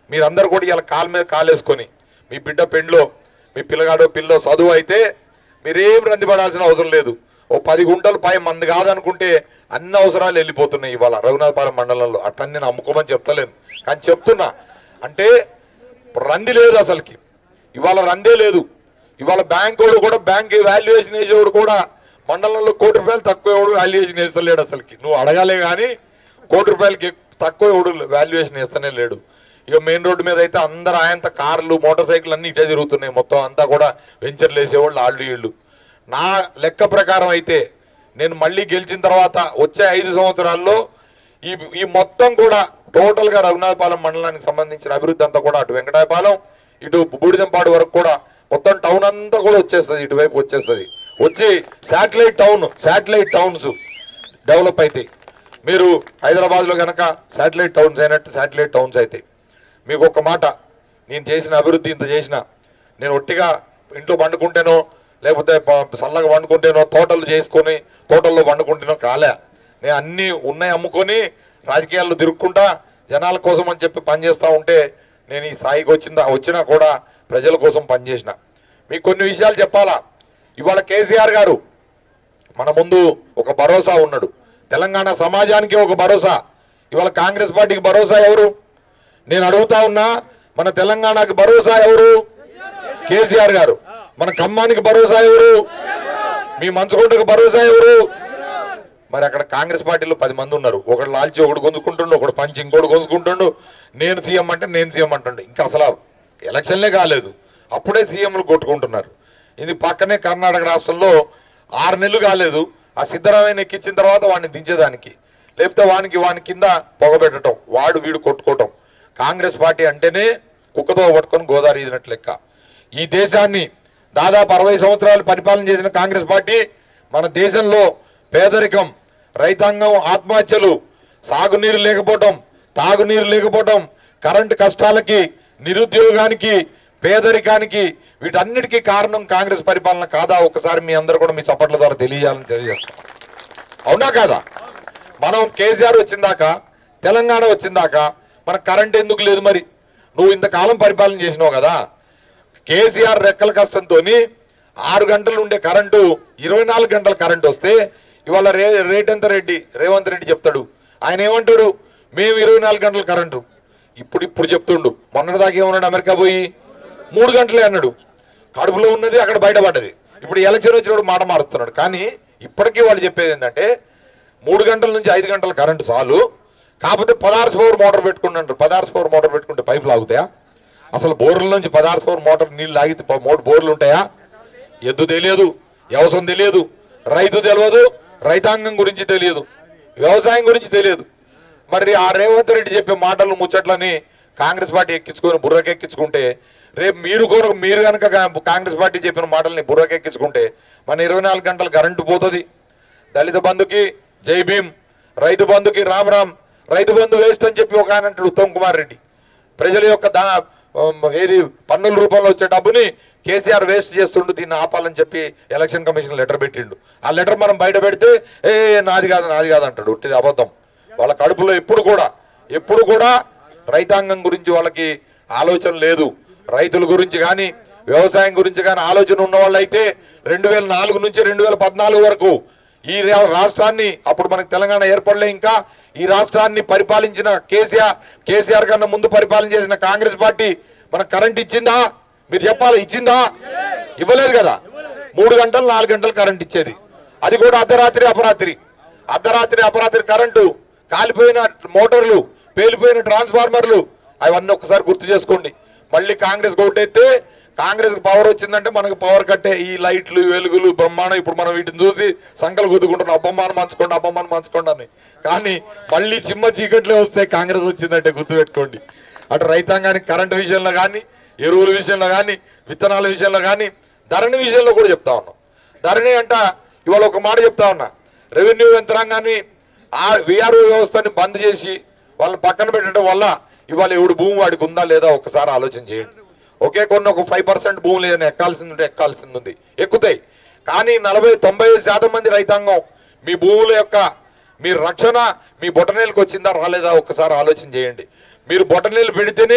మీరందరూ కూడా ఇలా కాలు మీద కాలేసుకొని మీ బిడ్డ పెండ్లో మీ పిల్లగాడో పిల్లో చదువు అయితే మీరేం రందిపడాల్సిన అవసరం లేదు ఓ పది గుంటలు పై మంది కాదనుకుంటే అన్ని అవసరాలు వెళ్ళిపోతున్నాయి ఇవాళ రఘునాథపాలెం మండలంలో అట్లా నేను అమ్ముకోమని చెప్తలేను కానీ చెప్తున్నా అంటే రంది లేదు అసలుకి ఇవాళ రందే లేదు ఇవాళ బ్యాంక్ వాడు కూడా బ్యాంక్ వాల్యుయేషన్ వేసేవాడు కూడా మండలంలో కోటి రూపాయలు తక్కువ ఎవడు వాల్యుయేషన్ వేస్తలేడు అసలుకి నువ్వు అడగాలే కానీ కోటి రూపాయలకి ఎక్కు- తక్కువ ఎవడు వాల్యుయేషన్ వేస్తనే లేడు ఇక మెయిన్ రోడ్డు మీద అయితే అందరు ఆయంత కార్లు మోటార్ సైకిల్ అన్ని ఇటే తిరుగుతున్నాయి మొత్తం అంతా కూడా వెంచర్లు వేసేవాళ్ళు వాళ్ళు వీళ్ళు నా లెక్క ప్రకారం అయితే నేను మళ్ళీ గెలిచిన తర్వాత వచ్చే ఐదు సంవత్సరాల్లో ఈ ఈ మొత్తం కూడా టోటల్ గా రఘునాథపాలెం మండలానికి సంబంధించిన అభివృద్ధి అంతా కూడా అటు వెంకటాయపాలెం ఇటు బూడిదంపాడు వరకు కూడా మొత్తం టౌన్ అంతా కూడా వచ్చేస్తుంది ఇటువైపు వచ్చేస్తుంది వచ్చి satellite town satellite towns develop అవుతాయి మీరు హైదరాబాద్లో కనుక శాటిలైట్ టౌన్స్ అయినట్టు శాటిలైట్ టౌన్స్ అవుతాయి మీకు ఒక మాట నేను చేసిన అభివృద్ధి ఇంత చేసిన నేను ఒట్టిగా ఇంట్లో పండుకుంటేనో లేకపోతే ప- చల్లగా వండుకుంటేనో తోటలు చేసుకొని తోటల్లో వండుకుంటేనో కాలే నేను అన్నీ ఉన్నాయి అమ్ముకొని రాజకీయాల్లో తిరుక్కుంటా జనాల కోసం అని చెప్పి పనిచేస్తూ ఉంటే నేను ఈ స్థాయికి వచ్చిందా వచ్చినా కూడా ప్రజల కోసం పనిచేసిన మీకు కొన్ని విషయాలు చెప్పాలా ఇవాళ కేసీఆర్ గారు మన ముందు ఒక భరోసా ఉన్నాడు తెలంగాణ సమాజానికి ఒక భరోసా ఇవాళ కాంగ్రెస్ పార్టీకి భరోసా ఎవరు నేను అడుగుతా ఉన్నా మన తెలంగాణకి భరోసా ఎవరు కేసీఆర్ గారు మన ఖమ్మానికి భరోసా ఎవరు మీ మంచుకొండకు భరోసా ఎవరు మరి అక్కడ కాంగ్రెస్ పార్టీలో పది మంది ఉన్నారు ఒకడు లాల్చి ఒకడు గొంజుకుంటుండు ఒకడు పంచి ఇంకోటి గొంజుకుంటుండు నేను సీఎం అంటే నేను సీఎం అంటుండు ఇంకా అసలు ఎలక్షన్లే కాలేదు అప్పుడే సీఎంలు కొట్టుకుంటున్నారు ఇది పక్కనే కర్ణాటక రాష్ట్రంలో ఆరు నెలలు కాలేదు ఆ సిద్ధరామయ్య ఎక్కించిన తర్వాత వాడిని దించేదానికి లేకపోతే వానికి వాని కింద పొగబెట్టడం వాడు వీడు కొట్టుకోవటం కాంగ్రెస్ పార్టీ అంటేనే కుక్కతో పట్టుకొని గోదావరి ఈదినట్లు లెక్క ఈ దేశాన్ని దాదాపు అరవై సంవత్సరాలు పరిపాలన చేసిన కాంగ్రెస్ పార్టీ మన దేశంలో పేదరికం రైతాంగం ఆత్మహత్యలు సాగునీరు లేకపోవటం తాగునీరు లేకపోవటం కరెంటు కష్టాలకి నిరుద్యోగానికి పేదరికానికి వీటన్నిటికీ కారణం కాంగ్రెస్ పరిపాలన కాదా ఒకసారి మీ అందరూ కూడా మీ చప్పట్ల ద్వారా తెలియాలని తెలియజేస్తాం అవునా కాదా మనం కేసీఆర్ వచ్చిందాక తెలంగాణ వచ్చిందాక మన కరెంట్ ఎందుకు లేదు మరి నువ్వు ఇంతకాలం పరిపాలన చేసినావు కదా కేసీఆర్ రెక్కల కష్టంతో ఆరు గంటలు ఉండే కరెంటు ఇరవై నాలుగు గంటల కరెంట్ వస్తే ఇవాళ రే రేట్ ఎంత రెడ్డి రేవంత్ రెడ్డి చెప్తాడు ఆయన ఏమంటాడు మేము ఇరవై నాలుగు గంటల కరెంటు ఇప్పుడు ఇప్పుడు చెప్తుండు మొన్నటిదాకా ఏమన్నాడు అమెరికా పోయి మూడు గంటలే అన్నాడు కడుపులో ఉన్నది అక్కడ బయటపడ్డది ఇప్పుడు ఎలక్షన్ వచ్చినప్పుడు మాట మారుస్తున్నాడు కానీ ఇప్పటికీ వాళ్ళు చెప్పేది ఏంటంటే మూడు గంటల నుంచి ఐదు గంటల కరెంటు చాలు కాకపోతే పదహారు పవర్ మోటార్ పెట్టుకుంటారు పదహారు పవర్ మోటార్ పెట్టుకుంటే పైపు లాగుతాయా అసలు బోర్ల నుంచి పదహారు పవర్ మోటార్ నీళ్ళు లాగితే ప- మోటార్ బోర్లు ఉంటాయా ఎద్దు తెలియదు వ్యవసాయం తెలియదు రైతు తెలియదు రైతాంగం గురించి తెలియదు వ్యవసాయం గురించి తెలియదు మరి ఆ రేవంత్ రెడ్డి చెప్పే మాటలు ముచ్చట్లని కాంగ్రెస్ పార్టీ ఎక్కించుకొని బుర్రకెక్కించుకుంటే రేపు మీరు కూడా మీరు కనుక కాంగ్రెస్ పార్టీ చెప్పిన మాటల్ని బుర్రకెక్కించుకుంటే మన ఇరవై నాలుగు గంటలు కరెంటు పోతుంది దళిత బంధుకి జై భీమ్ రైతు బంధుకి రామ్ రామ్ రైతు బంధు వేస్ట్ అని చెప్పి ఒక ఆయన అంటాడు ఉత్తమ్ కుమార్ రెడ్డి ప్రజల యొక్క దా ఉమ్, ఏది పన్నుల రూపంలో వచ్చే డబ్బుని కేసీఆర్ వేస్ట్ చేస్తుండు దీన్ని ఆపాలని చెప్పి ఎలక్షన్ కమిషన్ లెటర్ పెట్టిండు ఆ లెటర్ మనం బయట పెడితే ఏ నాది కాదు నాది కాదు అంటాడు ఉట్టిది అబద్ధం వాళ్ళ కడుపులో ఎప్పుడు కూడా ఎప్పుడు కూడా రైతాంగం గురించి వాళ్ళకి ఆలోచన లేదు రైతుల గురించి కానీ వ్యవసాయం గురించి కానీ ఆలోచన ఉన్న వాళ్ళైతే రెండు వేల నాలుగు నుంచి రెండు వేల పద్నాలుగు వరకు ఈ రా- రాష్ట్రాన్ని అప్పుడు మనకి తెలంగాణ ఏర్పడలే ఇంకా ఈ రాష్ట్రాన్ని పరిపాలించిన కేసీఆర్ కేసీఆర్ కన్నా ముందు పరిపాలన చేసిన కాంగ్రెస్ పార్టీ మనకు కరెంట్ ఇచ్చిందా మీరు చెప్పాలి ఇచ్చిందా ఇవ్వలేదు కదా మూడు గంటలు నాలుగు గంటలు కరెంట్ ఇచ్చేది అది కూడా అర్ధరాత్రి అపరాత్రి అర్ధరాత్రి అపరాత్రి కరెంటు కాలిపోయిన మోటార్లు పేలిపోయిన ట్రాన్స్ఫార్మర్లు అవన్నీ ఒకసారి గుర్తు చేసుకోండి మళ్ళీ కాంగ్రెస్ ఓటైతే కాంగ్రెస్ పవర్ వచ్చిందంటే మనకు పవర్ కట్టే ఈ లైట్లు వెలుగులు బ్రహ్మాండం ఇప్పుడు మనం వీటిని చూసి సంకలు గుద్దుకుంటున్నాం అబ్బమ్మాను మంచుకోండి అబ్బమ్మాను మంచుకోండి అని కానీ మళ్ళీ చిమ్మ చీకట్లే వస్తే కాంగ్రెస్ వచ్చిందంటే గుర్తుపెట్టుకోండి అటు రైతాంగానికి కరెంటు విషయంలో కానీ ఎరువుల విషయంలో కానీ విత్తనాల విషయంలో కానీ ధరణి విషయంలో కూడా చెప్తా ఉన్నాం ధరణి అంట ఇవాళ ఒక మాట చెప్తా ఉన్నా రెవెన్యూ యంత్రాంగాన్ని ఆ విఆర్ఓ వ్యవస్థని బంద్ చేసి వాళ్ళని పక్కన పెట్టడం వల్ల ఇవాళ ఎవడు భూమి వాడికి ఉందా లేదా ఒకసారి ఆలోచన చేయండి ఒకే కొన్ని ఒక ఫైవ్ పర్సెంట్ భూములు ఏదైనా ఎక్కాల్సింది ఉంటే ఎక్కాల్సింది ఉంది ఎక్కుతాయి కానీ నలభై తొంభై ఐదు శాతం మంది రైతాంగం మీ భూముల యొక్క మీ రక్షణ మీ బొటనేలకు వచ్చిందా రాలేదా ఒకసారి ఆలోచన చేయండి మీరు బొటనేలు పెడితేనే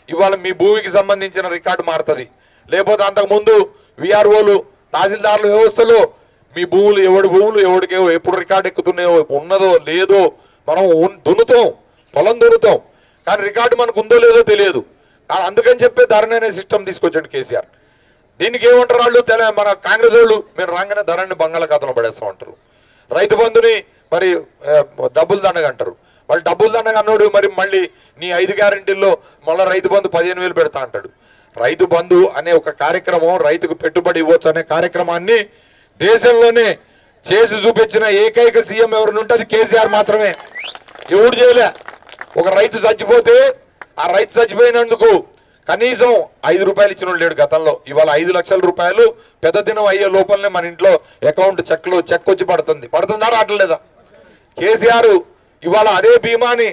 ఇవాళ మీ భూమికి సంబంధించిన రికార్డు మారుతుంది లేకపోతే అంతకుముందు విఆర్ఓలు తహసీల్దారుల వ్యవస్థలో మీ భూములు ఎవడి భూములు ఎవడికి ఎప్పుడు రికార్డు ఎక్కుతున్నాయో ఉన్నదో లేదో మనం ఉన్- దున్నుతాం పొలం దున్నుతాం కానీ రికార్డు మనకు ఉందో లేదో తెలియదు ఆ- అందుకని చెప్పే ధరణి అనే సిస్టమ్ తీసుకొచ్చాడు కేసీఆర్ దీనికి ఏమంటారు వాళ్ళు తెల మన కాంగ్రెస్ వాళ్ళు మీరు రాగానే ధరని బంగాళాఖాతంలో పడేస్తాం అంటారు రైతు బంధుని మరి ఆ, డబ్బులు దండగ అంటారు వాళ్ళు డబ్బులు దండగ అన్నాడు మరి మళ్ళీ నీ ఐదు గ్యారంటీల్లో మళ్ళీ రైతు బంధు పదిహేను వేలు పెడతా అంటాడు రైతు బంధు అనే ఒక కార్యక్రమం రైతుకు పెట్టుబడి ఇవ్వచ్చు అనే కార్యక్రమాన్ని దేశంలోనే చేసి చూపించిన ఏకైక సీఎం ఎవరిని ఉంటే అది కేసీఆర్ మాత్రమే ఎవడు చేయలే ఒక రైతు చచ్చిపోతే ఆ రైతు చచ్చిపోయినందుకు కనీసం ఐదు రూపాయలు ఇచ్చిన వాడు లేడు గతంలో ఇవాళ ఐదు లక్షల రూపాయలు పెద్ద దినం అయ్యే లోపలనే మన ఇంట్లో అకౌంట్ చెక్లో చెక్ వచ్చి పడుతుంది పడుతుందా రావట్లేదా కేసీఆర్ ఇవాళ అదే బీమాని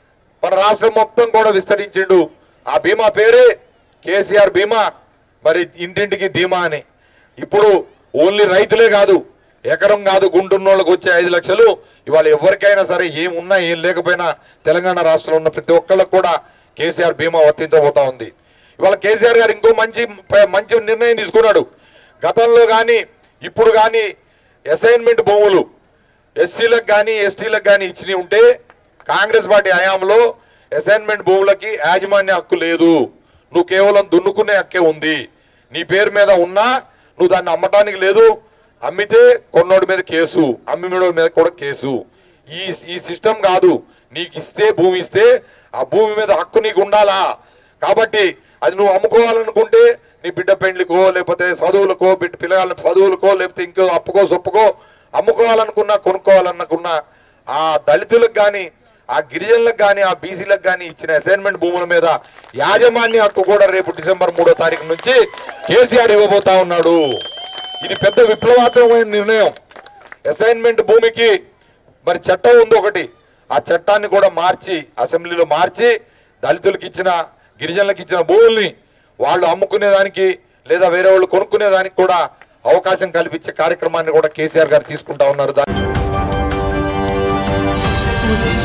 మన రాష్ట్రం మొత్తం కూడా విస్తరించిండు ఆ బీమా పేరే కేసీఆర్ బీమా మరి ఇంటింటికి ధీమా అని ఇప్పుడు ఓన్లీ రైతులే కాదు ఎకరం కాదు గుంటున్నోళ్ళకి వచ్చే ఐదు లక్షలు ఇవాళ ఎవరికైనా సరే ఏం ఉన్నా ఏం లేకపోయినా తెలంగాణ రాష్ట్రంలో ఉన్న ప్రతి ఒక్కళ్ళకు కూడా కేసీఆర్ బీమా వర్తించబోతా ఉంది ఇవాళ కేసీఆర్ గారు ఇంకో మంచి మంచి నిర్ణయం తీసుకున్నాడు గతంలో కానీ ఇప్పుడు కానీ అసైన్మెంట్ భూములు ఎస్సీలకు కానీ ఎస్టీలకు కానీ ఇచ్చినవి ఉంటే కాంగ్రెస్ పార్టీ హయాంలో అసైన్మెంట్ భూములకి యాజమాన్య హక్కు లేదు నువ్వు కేవలం దున్నుకునే హక్కే ఉంది నీ పేరు మీద ఉన్నా నువ్వు దాన్ని అమ్మటానికి లేదు అమ్మితే కొన్నోడి మీద కేసు అమ్మినోడి మీద కూడా కేసు ఈ ఈ సిస్టమ్ కాదు నీకు ఇస్తే భూమి ఇస్తే ఆ భూమి మీద హక్కు నీకు ఉండాలా కాబట్టి అది నువ్వు అమ్ముకోవాలనుకుంటే నీ బిడ్డ పెండ్లికో లేకపోతే చదువులకో బిడ్డ పిల్లగాళ్ళ చదువులకో లేకపోతే ఇంకో అప్పుకో సొప్పుకో అమ్ముకోవాలనుకున్నా కొనుక్కోవాలనుకున్నా ఆ దళితులకు కానీ ఆ గిరిజనులకు కానీ ఆ బీసీలకు కానీ ఇచ్చిన అసైన్మెంట్ భూముల మీద యాజమాన్య హక్కు కూడా రేపు డిసెంబర్ మూడో తారీఖు నుంచి కేసీఆర్ ఇవ్వబోతా ఉన్నాడు ఇది పెద్ద విప్లవాత్మకమైన నిర్ణయం అసైన్మెంట్ భూమికి మరి చట్టం ఉంది ఒకటి ఆ చట్టాన్ని కూడా మార్చి అసెంబ్లీలో మార్చి దళితులకు ఇచ్చిన గిరిజనులకు ఇచ్చిన భూముల్ని వాళ్ళు అమ్ముకునేదానికి లేదా వేరే వాళ్ళు కొనుక్కునేదానికి కూడా అవకాశం కల్పించే కార్యక్రమాన్ని కూడా కేసీఆర్ గారు తీసుకుంటా ఉన్నారు దా- Audio